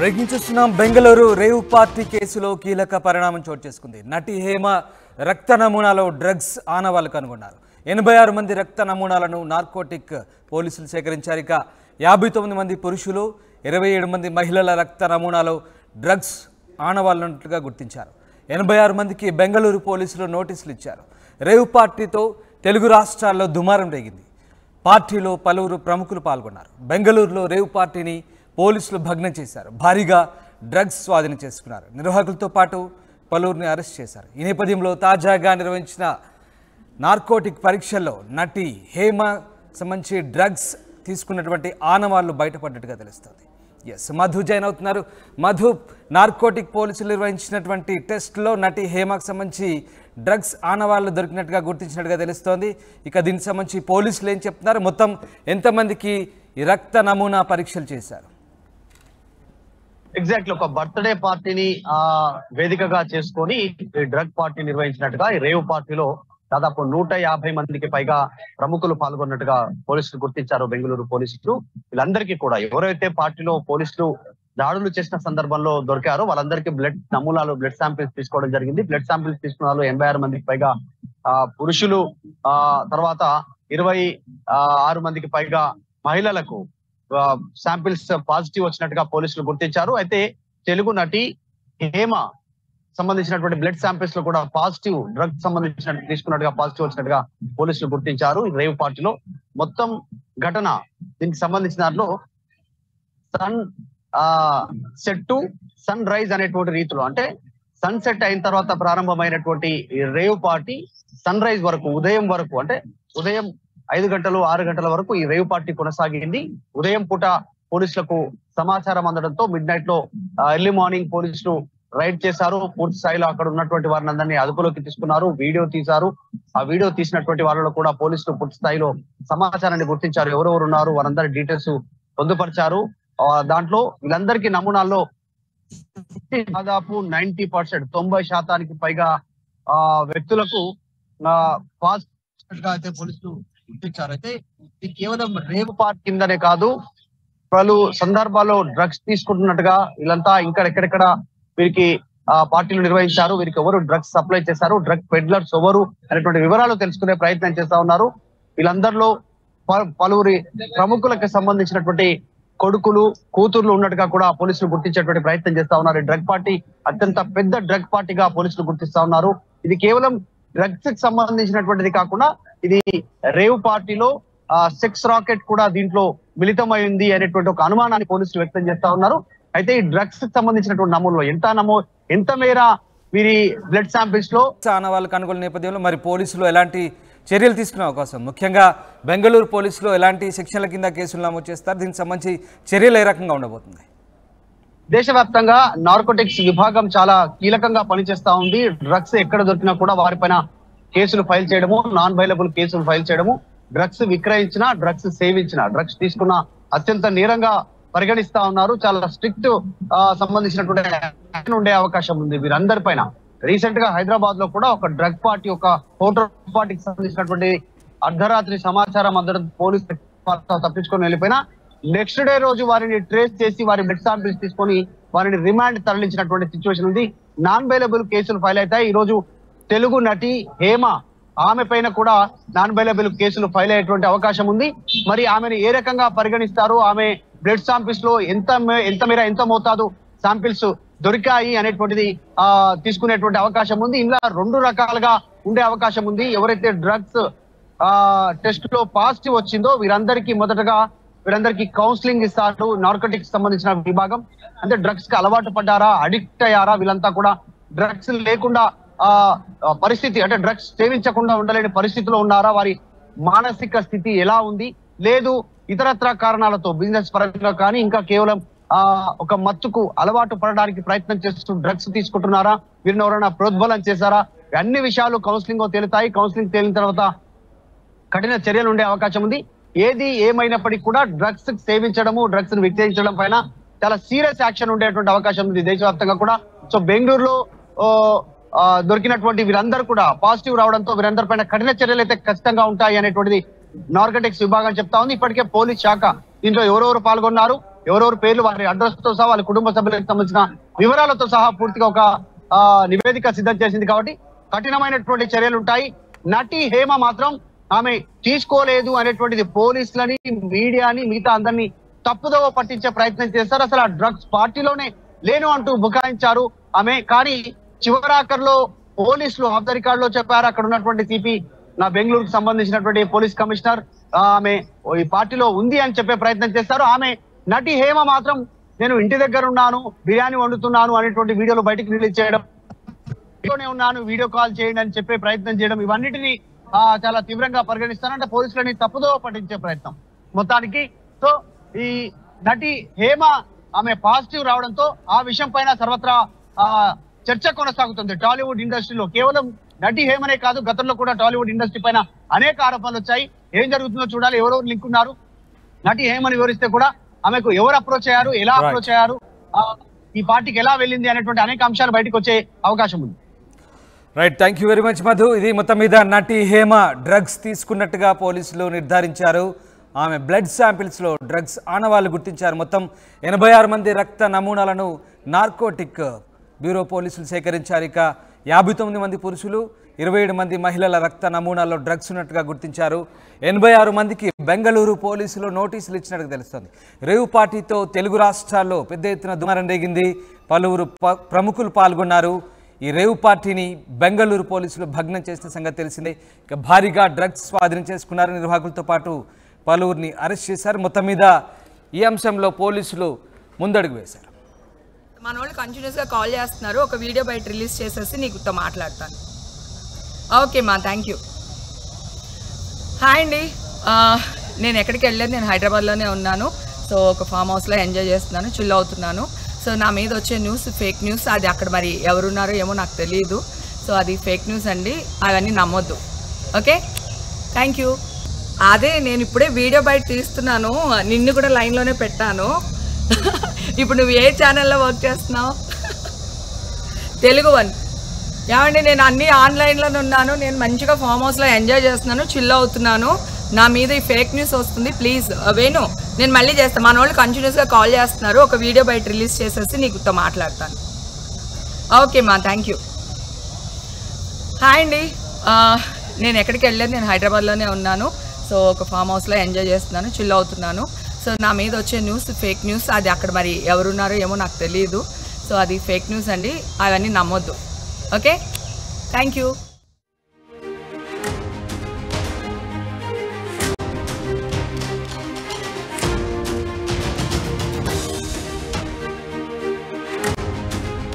Breaking చూస్తున్నాం Bengaluru rave party కేసులో కీలక పరిణామం చోటు చేసుకుంది నటి హేమ రక్త నమూనాలో డ్రగ్స్ ఆనవాళ్లు కనుగొన్నారు ఎనభై ఆరు మంది రక్త నమూనాలను నార్కోటిక్ పోలీసులు సేకరించారు ఇక యాభై తొమ్మిది మంది పురుషులు ఇరవై ఏడు మంది మహిళల రక్త నమూనాలో డ్రగ్స్ ఆనవాళ్ళున్నట్లుగా గుర్తించారు ఎనభై ఆరు మందికి బెంగళూరు పోలీసులు నోటీసులు ఇచ్చారు రేవ్ పార్టీతో తెలుగు రాష్ట్రాల్లో దుమారం రేగింది పార్టీలో పలువురు ప్రముఖులు పాల్గొన్నారు బెంగళూరులో రేవ్ పార్టీని పోలీసులు భగ్నం చేశారు భారీగా డ్రగ్స్ స్వాధీనం చేసుకున్నారు నిర్వాహకులతో పాటు పలువురిని అరెస్ట్ చేశారు ఈ నేపథ్యంలో తాజాగా నిర్వహించిన నార్కోటిక్ పరీక్షల్లో నటి హేమ సంబంధించి డ్రగ్స్ తీసుకున్నటువంటి ఆనవాళ్లు బయటపడ్డట్టుగా తెలుస్తుంది ఎస్ మధు జాయిన్ అవుతున్నారు మధు నార్కోటిక్ పోలీసులు నిర్వహించినటువంటి టెస్ట్లో నటి హేమకు సంబంధించి డ్రగ్స్ ఆనవాళ్లు దొరికినట్టుగా గుర్తించినట్టుగా తెలుస్తోంది ఇక దీనికి సంబంధించి పోలీసులు ఏం చెప్తున్నారు మొత్తం ఎంతమందికి ఈ రక్త నమూనా పరీక్షలు చేశారు ఎగ్జాక్ట్లీ ఒక బర్త్డే పార్టీని ఆ వేదికగా చేసుకొని ఈ డ్రగ్ పార్టీ నిర్వహించినట్టుగా ఈ రేవ్ పార్టీలో దాదాపు నూట యాభై మందికి పైగా ప్రముఖులు పాల్గొన్నట్టుగా పోలీసులు గుర్తించారు బెంగళూరు పోలీసులు వీళ్ళందరికీ కూడా ఎవరైతే పార్టీలో పోలీసులు దాడులు చేసిన సందర్భంలో దొరికారో వాళ్ళందరికీ బ్లడ్ నమూనాలు బ్లడ్ శాంపిల్స్ తీసుకోవడం జరిగింది బ్లడ్ శాంపిల్స్ తీసుకున్న వాళ్ళు ఎనభై ఆరు మందికి పైగా ఆ పురుషులు ఆ తర్వాత ఇరవై ఆ, ఆరు మందికి పైగా మహిళలకు శాంపిల్స్ పాజిటివ్ వచ్చినట్టుగా పోలీసులు గుర్తించారు అయితే తెలుగు నటి హేమ సంబంధించినటువంటి బ్లడ్ శాంపిల్స్ లో కూడా పాజిటివ్ డ్రగ్ సంబంధించిన తీసుకున్నట్టుగా పాజిటివ్ వచ్చినట్టుగా పోలీసులు గుర్తించారు ఈ రేవ్ పార్టీలో మొత్తం ఘటన దీనికి సంబంధించిన దాంట్లో సన్ ఆ సెట్ టు సన్ రైజ్ అనేటువంటి రీతిలో అంటే సన్ సెట్ అయిన తర్వాత ప్రారంభమైనటువంటి ఈ రేవ్ పార్టీ సన్ రైజ్ వరకు ఉదయం వరకు అంటే ఉదయం ఐదు గంటలు ఆరు గంటల వరకు ఈ రేవ్ పార్టీ కొనసాగింది ఉదయం పూట పోలీసులకు సమాచారం అందడంతో మిడ్ నైట్ లో ఎర్లీ మార్నింగ్ పోలీసులు రైడ్ చేశారు పూర్తి స్థాయిలో అక్కడ ఉన్నటువంటి వారిని అందరినీ అదుపులోకి తీసుకున్నారు వీడియో తీశారు ఆ వీడియో తీసినటువంటి వాళ్ళలో కూడా పోలీసులు పూర్తి స్థాయిలో సమాచారాన్ని గుర్తించారు ఎవరెవరు ఉన్నారు వారందరి డీటెయిల్స్ పొందుపరిచారు ఆ, దాంట్లో వీళ్ళందరికీ నమూనాల్లో దాదాపు నైన్టీ పర్సెంట్ తొంభై శాతానికి పైగా ఆ వ్యక్తులకు పాజిటివ్ గా అయితే పోలీసులు గుర్తించారు అయితే ఇది కేవలం రేపు పార్ట్ కిందనే కాదు పలు సందర్భాల్లో డ్రగ్స్ తీసుకుంటున్నట్టుగా వీళ్ళంతా ఇంకా ఎక్కడెక్కడ వీరికి ఆ పార్టీలు నిర్వహించారు వీరికి ఎవరు డ్రగ్స్ సప్లై చేశారు డ్రగ్ పెడ్లర్స్ ఎవరు అనేటువంటి వివరాలు తెలుసుకునే ప్రయత్నం చేస్తా ఉన్నారు వీళ్ళందరిలో ప- పలువురి ప్రముఖులకు సంబంధించినటువంటి కొడుకులు కూతుర్లు ఉన్నట్టుగా కూడా పోలీసులు గుర్తించేటువంటి ప్రయత్నం చేస్తా ఉన్నారు ఈ డ్రగ్ పార్టీ అత్యంత పెద్ద డ్రగ్ పార్టీగా పోలీసులు గుర్తిస్తా ఉన్నారు ఇది కేవలం డ్రగ్స్ కి సంబంధించినటువంటిది కాకుండా ఇది రేవ్ పార్టీలో సెక్స్ రాకెట్ కూడా దీంట్లో మిళితమైంది అనేటువంటి ఒక అనుమానాన్ని పోలీసులు వ్యక్తం చేస్తా ఉన్నారు అయితే ఈ డ్రగ్స్ కి సంబంధించినటువంటి నమూనాలో ఎంత నమో ఎంత మేర వీరి బ్లడ్ శాంపిల్స్ లో ఆనవాళ్ళు కనుగొన్న నేపథ్యంలో మరి పోలీసులు ఎలాంటి చర్యలు తీసుకునే అవకాశం ఉంది? ముఖ్యంగా బెంగళూరు పోలీసులు ఎలాంటి సెక్షన్ల కింద కేసులు నమోదు చేస్తారు దీనికి సంబంధించి చర్యలు ఏ రకంగా ఉండబోతుంది దేశవ్యాప్తంగా నార్కోటిక్స్ విభాగం చాలా కీలకంగా పనిచేస్తా ఉంది డ్రగ్స్ ఎక్కడ దొరికినా కూడా వారిపైన కేసులు ఫైల్ చేయడము నాన్ బైలబుల్ కేసులు ఫైల్ చేయడము డ్రగ్స్ విక్రయించిన డ్రగ్స్ సేవించిన డ్రగ్స్ తీసుకున్న అత్యంత నేరంగా పరిగణిస్తా ఉన్నారు చాలా స్ట్రిక్ట్ సంబంధించినటువంటి యాక్షన్ ఉండే అవకాశం ఉంది వీరందరి పైన రీసెంట్ గా హైదరాబాద్ లో కూడా ఒక డ్రగ్ పార్టీ ఒక ఫోటో పార్టీకి సంబంధించినటువంటి అర్ధరాత్రి సమాచారం అందరం పోలీస్ తప్పించుకొని వెళ్ళిపోయినా నెక్స్ట్ డే రోజు వారిని ట్రేస్ చేసి వారి బ్లడ్ శాంపిల్స్ తీసుకొని వారిని రిమాండ్ తరలించినటువంటి సిచ్యువేషన్ ఉంది నాన్ బైలబుల్ కేసులు ఫైల్ అవుతాయి ఈ రోజు తెలుగు నటి హేమ ఆమె పైన కూడా నాన్ బైలబుల్ కేసులు ఫైల్ అయ్యేటువంటి అవకాశం ఉంది మరి ఆమెను ఏ రకంగా పరిగణిస్తారు ఆమె బ్లడ్ శాంపిల్స్ లో ఎంత మే- ఎంత మేర ఎంత మోతాదు శాంపిల్స్ దొరికాయి అనేటువంటిది ఆ తీసుకునేటువంటి అవకాశం ఉంది ఇలా రెండు రకాలుగా ఉండే అవకాశం ఉంది ఎవరైతే డ్రగ్స్ ఆ టెస్ట్ లో పాజిటివ్ వచ్చిందో వీరందరికీ మొదటగా వీరందరికీ కౌన్సిలింగ్ ఇస్తారు నార్కోటిక్స్ సంబంధించిన విభాగం అంటే డ్రగ్స్ కి అలవాటు పడ్డారా అడిక్ట్ అయ్యారా వీళ్ళంతా కూడా డ్రగ్స్ లేకుండా ఆ ఆ, పరిస్థితి అంటే డ్రగ్స్ సేవించకుండా ఉండలేని పరిస్థితిలో ఉన్నారా వారి మానసిక స్థితి ఎలా ఉంది లేదు ఇతరత్ర కారణాలతో బిజినెస్ పరంగా కానీ ఇంకా కేవలం ఆ ఒక మత్తుకు అలవాటు పడడానికి ప్రయత్నం చేస్తూ డ్రగ్స్ తీసుకుంటున్నారా వీరిని ఎవరైనా ప్రోద్బలం చేశారా అన్ని విషయాలు కౌన్సిలింగ్ లో తేలుతాయి కౌన్సిలింగ్ తేలిన తర్వాత కఠిన చర్యలు ఉండే అవకాశం ఉంది ఏది ఏమైనప్పటికీ కూడా డ్రగ్స్ సేవించడము డ్రగ్స్ విక్రయించడం పైన చాలా సీరియస్ యాక్షన్ ఉండేటువంటి అవకాశం ఉంది దేశవ్యాప్తంగా కూడా సో బెంగళూరులో ఓ, ఆ, దొరికినటువంటి వీరందరూ కూడా పాజిటివ్ రావడంతో వీరందరి పైన కఠిన చర్యలు అయితే ఖచ్చితంగా ఉంటాయి అనేటువంటిది నార్కటిక్స్ విభాగం చెప్తా ఉంది ఇప్పటికే పోలీస్ శాఖ దీంట్లో ఎవరెవరు పాల్గొన్నారు ఎవరెవరి పేర్లు వారి అడ్రస్ తో సహా వాళ్ళ కుటుంబ సభ్యులకు సంబంధించిన వివరాలతో సహా పూర్తిగా ఒక ఆ, నివేదిక సిద్ధం చేసింది కాబట్టి కఠినమైనటువంటి చర్యలు ఉంటాయి నటి హేమ మాత్రం ఆమె తీసుకోలేదు అనేటువంటిది పోలీసులని మీడియాని మిగతా అందరినీ తప్పుదోవ పట్టించే ప్రయత్నం చేస్తారు అసలు ఆ డ్రగ్స్ పార్టీలోనే లేను అంటూ బుకాయించారు ఆమె కానీ చివరాఖర్లో పోలీసులు ఆఫ్ ద రికార్డ్ లో చెప్పారు అక్కడ ఉన్నటువంటి సిపి నా బెంగళూరుకు సంబంధించినటువంటి పోలీస్ కమిషనర్ ఆ, ఆమె ఈ పార్టీలో ఉంది అని చెప్పే ప్రయత్నం చేస్తారు ఆమె నటి హేమ మాత్రం నేను ఇంటి దగ్గర ఉన్నాను బిర్యానీ వండుతున్నాను అనేటువంటి వీడియోలు బయటకు రిలీజ్ చేయడం ఇంట్లోనే ఉన్నాను వీడియో కాల్ చేయండి అని చెప్పే ప్రయత్నం చేయడం ఇవన్నిటిని ఆ, చాలా తీవ్రంగా పరిగణిస్తానంటే పోలీసులని తప్పుదో పట్టించే ప్రయత్నం మొత్తానికి సో ఈ నటి హేమ ఆమె పాజిటివ్ రావడంతో ఆ విషయం పైన సర్వత్రా ఆ, చర్చ కొనసాగుతుంది టాలీవుడ్ ఇండస్ట్రీలో కేవలం నటి హేమనే కాదు గతంలో కూడా టాలీవుడ్ ఇండస్ట్రీ పైన అనేక ఆరోపణలు వచ్చాయి ఏం జరుగుతుందో చూడాలి ఎవరెవరు లింక్ ఉన్నారు నటి హేమని వివరిస్తే కూడా ఆమెకు ఎవరు అప్రోచ్ అయ్యారు ఎలా Right. అప్రోచ్ అయ్యారు ఆ, ఈ పార్టీకి ఎలా వెళ్ళింది అనేటువంటి అనేక అంశాలు బయటకు వచ్చే అవకాశం ఉంది right thank you very much Madhu ఇది మొత్తం మీద నటి హేమ డ్రగ్స్ తీసుకున్నట్టుగా పోలీసులు నిర్ధారించారు ఆమె బ్లడ్ శాంపిల్స్లో డ్రగ్స్ ఆనవాళ్లు గుర్తించారు మొత్తం ఎనభై ఆరు మంది రక్త నమూనాలను నార్కోటిక్ బ్యూరో పోలీసులు సేకరించారు ఇక యాభై తొమ్మిది మంది పురుషులు ఇరవై ఏడు మంది మహిళల రక్త నమూనాల్లో డ్రగ్స్ ఉన్నట్టుగా గుర్తించారు ఎనభై ఆరు మందికి బెంగళూరు పోలీసులు నోటీసులు ఇచ్చినట్టుగా తెలుస్తుంది రేవు పార్టీతో తెలుగు రాష్ట్రాల్లో పెద్ద ఎత్తున దుమారం రేగింది పలువురు ప- ప్రముఖులు పాల్గొన్నారు ఈ రేవు పార్టీని బెంగళూరు పోలీసులు భగ్నం చేసిన సంగతి తెలిసిందే ఇక భారీగా డ్రగ్స్ స్వాధీనం చేసుకున్నారు నిర్వాహకులతో పాటు పలువురిని అరెస్ట్ చేశారు మొత్తం మీద ఈ అంశంలో పోలీసులు ముందడుగు వేశారు మన వాళ్ళు కంటిన్యూస్గా కాల్ చేస్తున్నారు ఒక వీడియో బయట రిలీజ్ చేసేసి నీకుతో మాట్లాడతాను ఓకే మా థ్యాంక్ యూ హాయ్ అండి ఆ, నేను ఎక్కడికి వెళ్ళలేదు నేను హైదరాబాద్లోనే ఉన్నాను సో ఒక ఫామ్ హౌస్లో ఎంజాయ్ చేస్తున్నాను చిల్ అవుతున్నాను సో నా మీద వచ్చే న్యూస్ ఫేక్ న్యూస్ అది అక్కడ మరి ఎవరున్నారో ఏమో నాకు తెలియదు సో అది ఫేక్ న్యూస్ అండి అవన్నీ నమ్మొద్దు ఓకే థ్యాంక్ యూ అదే నేను ఇప్పుడే వీడియో బయట తీస్తున్నాను నిన్ను కూడా లైన్లోనే పెట్టాను ఇప్పుడు నువ్వు ఏ ఛానల్లో వర్క్ చేస్తున్నావు తెలుగు వన్ ఏమండి నేను అన్ని ఆన్లైన్లోనే ఉన్నాను నేను మంచిగా ఫామ్ హౌస్లో ఎంజాయ్ చేస్తున్నాను చిల్ అవుతున్నాను నా మీద ఈ ఫేక్ న్యూస్ వస్తుంది ప్లీజ్ వేణు నేను మళ్ళీ చేస్తాను మన వాళ్ళు కంటిన్యూస్గా కాల్ చేస్తున్నారు ఒక వీడియో బయట రిలీజ్ చేసేసి నీకుతో మాట్లాడతాను ఓకే మా థ్యాంక్ యూ హాయ్ అండి ఆ, నేను ఎక్కడికి వెళ్ళలేదు నేను హైదరాబాద్లోనే ఉన్నాను సో ఒక ఫామ్ హౌస్లో ఎంజాయ్ చేస్తున్నాను చిల్ అవుతున్నాను సో నా మీద వచ్చే న్యూస్ ఫేక్ న్యూస్ అది అక్కడ మరి ఎవరున్నారో ఏమో నాకు తెలియదు సో అది ఫేక్ న్యూస్ అండి అవన్నీ నమ్మొద్దు ఓకే థ్యాంక్ యూ